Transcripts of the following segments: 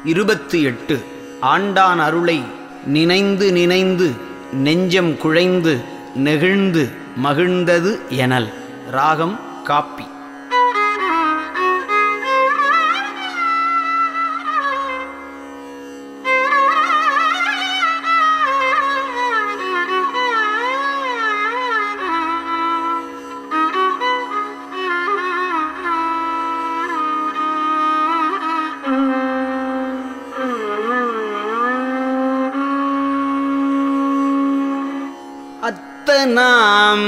இருபத்து எட்டு ஆண்டான் அருளை நினைந்து நினைந்து நெஞ்சம் குழைந்து நெகிழ்ந்து மகிழ்ந்தது எனல் ராகம் காப்பி அத்தனாம்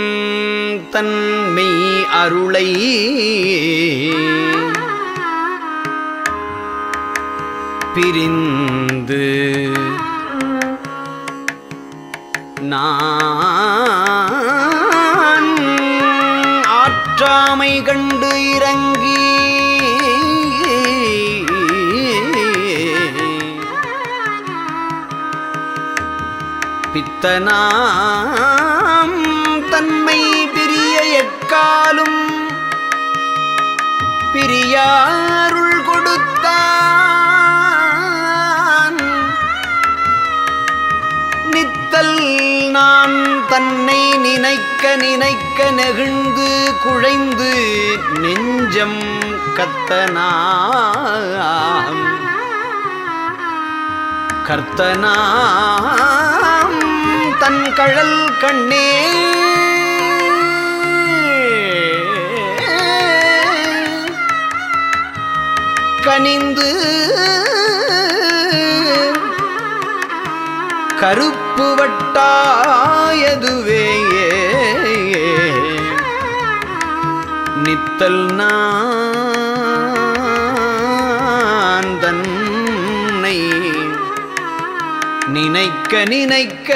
தன்மை அருளை பிரிந்து நான் ஆற்றாமை கண்டு இறங்கி பித்தனாம் தன்மை பிரிய எக்காலும் பிரியாருள் கொடுத்தான் நித்தல் நான் தன்னை நினைக்க நினைக்க நெகிழ்ந்து குழைந்து நெஞ்சம் கத்தனாம் கர்த்தனாம் தன் கழல் கண்ணே கனிந்து கருப்பு வட்டாயதுவே நித்தல் நான் தன்னை நினைக்க நினைக்க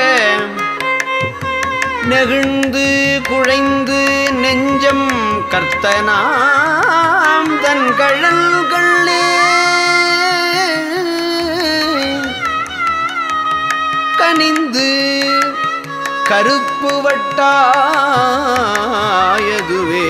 நெகிழ்ந்து குழைந்து நெஞ்சம் கர்த்தனாம் தன் கழல்களே கனிந்து கருப்பு வட்டாயதுவே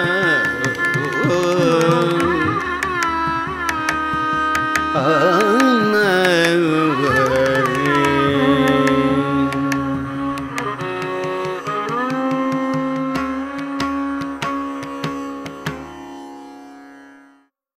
ஆ